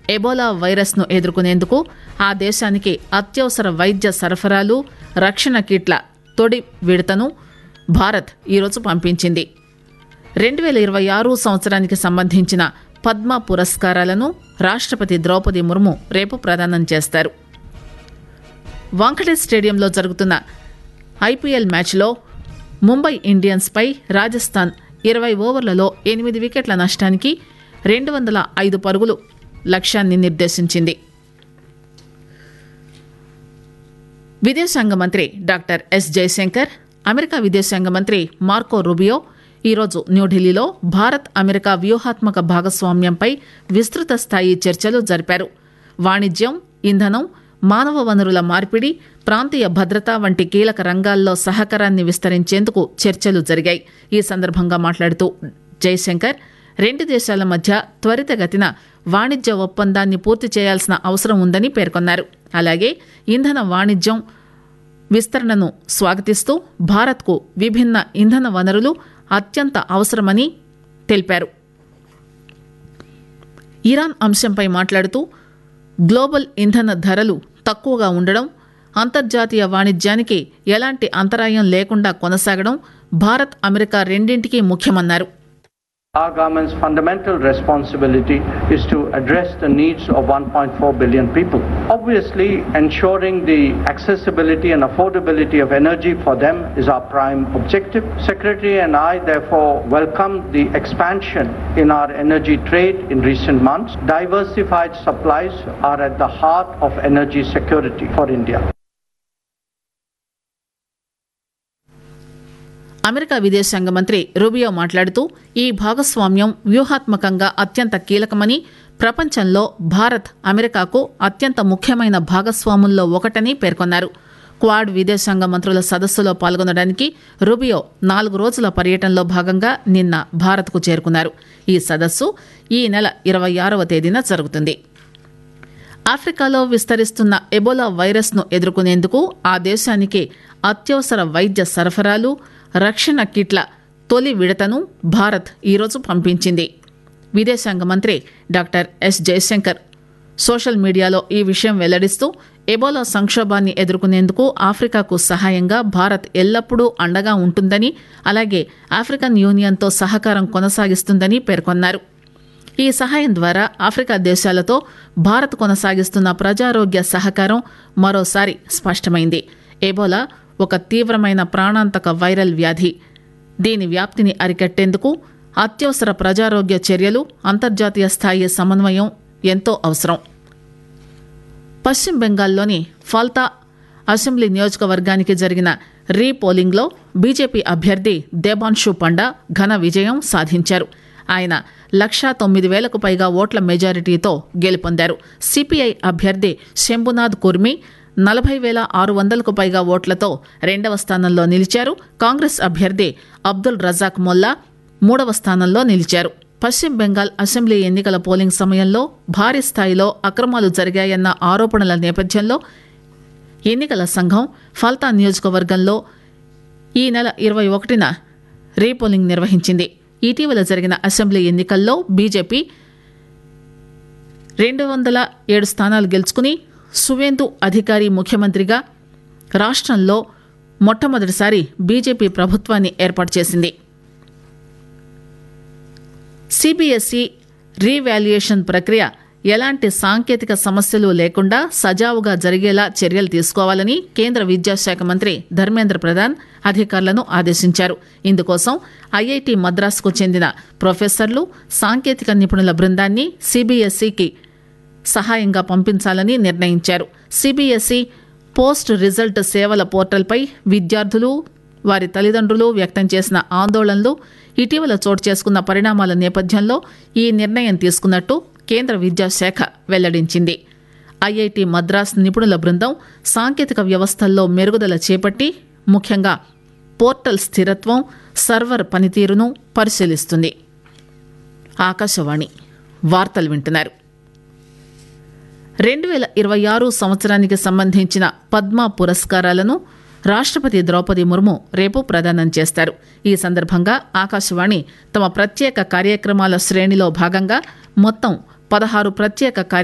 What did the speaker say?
Ebola వైరస్ను ఎదుర్కొనేందుకు ఆ దేశానికి అత్యవసర వైద్య సరఫరాలు రక్షణ కిట్ల తొడి విడతను భారత్ ఈరోజు పంపించింది రెండు వేల ఇరవై ఆరు సంవత్సరానికి సంబంధించిన పద్మ పురస్కారాలను రాష్ట్రపతి ద్రౌపది ముర్ము రేపు ప్రదానం చేస్తారు వాంఖడే స్టేడియంలో జరుగుతున్న ఐపీఎల్ మ్యాచ్లో ముంబై ఇండియన్స్పై రాజస్థాన్ ఇరవై ఓవర్లలో ఎనిమిది వికెట్ల నష్టానికి రెండు వందల ఐదు పరుగులు లక్ష్యాన్ని నిర్దేశించింది విదేశాంగ మంత్రి డాక్టర్ ఎస్ జయశంకర్ అమెరికా విదేశాంగ మంత్రి మార్కో రుబియో ఈరోజు న్యూఢిల్లీలో భారత్ అమెరికా వ్యూహాత్మక భాగస్వామ్యంపై విస్తృత స్థాయి చర్చలు జరిపారు వాణిజ్యం ఇంధనం మానవ వనరుల మార్పిడి ప్రాంతీయ భద్రత వంటి కీలక రంగాల్లో సహకారాన్ని విస్తరించేందుకు చర్చలు జరిగాయి ఈ సందర్భంగా మాట్లాడుతూ జయశంకర్ రెండు దేశాల మధ్య త్వరితగతిన వాణిజ్య ఒప్పందాన్ని పూర్తి చేయాల్సిన అవసరం ఉందని పేర్కొన్నారు అలాగే ఇంధన వాణిజ్యం విస్తరణను స్వాగతిస్తూ భారత్కు విభిన్న ఇంధన వనరులు అత్యంత అవసరమని తెలిపారు ఇరాన్ అంశంపై మాట్లాడుతూ గ్లోబల్ ఇంధన ధరలు తక్కువగా ఉండడం అంతర్జాతీయ వాణిజ్యానికి ఎలాంటి అంతరాయం లేకుండా కొనసాగడం భారత్ అమెరికా రెండింటికి ముఖ్యమన్నారు Our government's fundamental responsibility is to address the needs of 1.4 billion people. Obviously, ensuring the accessibility and affordability of energy for them is our prime objective. Secretary and I therefore welcome the expansion in our energy trade in recent months. Diversified supplies are at the heart of energy security for India. America విదేశాంగ మంత్రి Rubio మాట్లాడుతూ ఈ భాగస్వామ్యం వ్యూహాత్మకంగా అత్యంత కీలకమని ప్రపంచంలో భారత్ అమెరికాకు అత్యంత ముఖ్యమైన భాగస్వాముల్లో ఒకటని పేర్కొన్నారు క్వాడ్ విదేశాంగ మంత్రుల సదస్సులో పాల్గొనడానికి రూబియో నాలుగు రోజుల పర్యటనలో భాగంగా నిన్న భారత్కు చేరుకున్నారు ఈ సదస్సు ఈ నెల ఇరవై ఆరవ తేదీన జరుగుతుంది ఆఫ్రికాలో విస్తరిస్తున్న ఎబోలా వైరస్ను ఎదుర్కొనేందుకు ఆ దేశానికి అత్యవసర వైద్య సరఫరాలు రక్షణ కిట్ల తొలి విడతను భారత్ ఈరోజు పంపించింది విదేశాంగ మంత్రి డాక్టర్ ఎస్ జయశంకర్ సోషల్ మీడియాలో ఈ విషయం వెల్లడిస్తూ ఎబోలా సంక్షోభాన్ని ఎదుర్కొనేందుకు ఆఫ్రికాకు సహాయంగా భారత్ ఎల్లప్పుడూ అండగా ఉంటుందని అలాగే ఆఫ్రికన్ యూనియన్తో సహకారం కొనసాగిస్తుందని పేర్కొన్నారు ఈ సహాయం ద్వారా ఆఫ్రికా దేశాలతో భారత్ కొనసాగిస్తున్న ప్రజారోగ్య సహకారం మరోసారి స్పష్టమైంది ఎబోలా ఒక తీవ్రమైన ప్రాణాంతక వైరల్ వ్యాధి దీని వ్యాప్తిని అరికట్టేందుకు అత్యవసర ప్రజారోగ్య చర్యలు అంతర్జాతీయ స్థాయి సమన్వయం ఎంతో అవసరం పశ్చిమ బెంగాల్లోని ఫాల్తా అసెంబ్లీ నియోజకవర్గానికి జరిగిన రీపోలింగ్లో బీజేపీ అభ్యర్థి దేబాన్షు పండా ఘన విజయం సాధించారు ఆయన లక్షా తొమ్మిది వేలకు పైగా ఓట్ల మెజారిటీతో గెలుపొందారు సిపిఐ అభ్యర్థి శంభునాథ్ కుర్మి నలభై వేల ఆరు వందలకు పైగా ఓట్లతో రెండవ స్థానంలో నిలిచారు కాంగ్రెస్ అభ్యర్థి అబ్దుల్ రజాక్ మొల్లా మూడవ స్థానంలో నిలిచారు పశ్చిమ బెంగాల్ అసెంబ్లీ ఎన్నికల పోలింగ్ సమయంలో భారీ స్థాయిలో అక్రమాలు జరిగాయన్న ఆరోపణల నేపథ్యంలో ఎన్నికల సంఘం ఫల్తా నియోజకవర్గంలో ఈ నెల ఇరవై ఒకటిన రీపోలింగ్ నిర్వహించింది ఇటీవల జరిగిన అసెంబ్లీ ఎన్నికల్లో బీజేపీ రెండు వందల ఏడు స్థానాలు గెలుచుకుని సువేందు అధికారి ముఖ్యమంత్రిగా రాష్ట్రంలో మొట్టమొదటిసారి బీజేపీ ప్రభుత్వాన్ని ఏర్పాటు చేసింది సిబిఎస్ఈ రీవాల్యుయేషన్ ప్రక్రియ ఎలాంటి సాంకేతిక సమస్యలు లేకుండా సజావుగా జరిగేలా చర్యలు తీసుకోవాలని కేంద్ర విద్యాశాఖ మంత్రి ధర్మేంద్ర ప్రధాన్ అధికారులను ఆదేశించారు ఇందుకోసం ఐఐటి మద్రాసుకు చెందిన ప్రొఫెసర్లు సాంకేతిక నిపుణుల బృందాన్ని సిబిఎస్ఈకి సహాయంగా పంపించాలని నిర్ణయించారు సిబిఎస్ఈ పోస్ట్ రిజల్ట్ సేవల పోర్టల్పై విద్యార్థులు వారి తల్లిదండ్రులు వ్యక్తం చేసిన ఆందోళనలు ఇటీవల చోటు చేసుకున్న పరిణామాల నేపథ్యంలో ఈ నిర్ణయం తీసుకున్నట్టు కేంద్ర విద్యాశాఖ వెల్లడించింది ఐఐటి మద్రాస్ నిపుణుల బృందం సాంకేతిక వ్యవస్థల్లో మెరుగుదల చేపట్టి ముఖ్యంగా పోర్టల్ స్థిరత్వం సర్వర్ పనితీరును పరిశీలిస్తుంది ఆకాశవాణి వార్తలు వింటున్నారు రెండు వేల ఇరవై ఆరు సంవత్సరానికి సంబంధించిన పద్మ పురస్కారాలను రాష్ట్రపతి ద్రౌపది ముర్ము రేపు ప్రదానం చేస్తారు ఈ సందర్భంగా ఆకాశవాణి తమ ప్రత్యేక కార్యక్రమాల శ్రేణిలో భాగంగా మొత్తం పదహారు ప్రత్యేక కార్య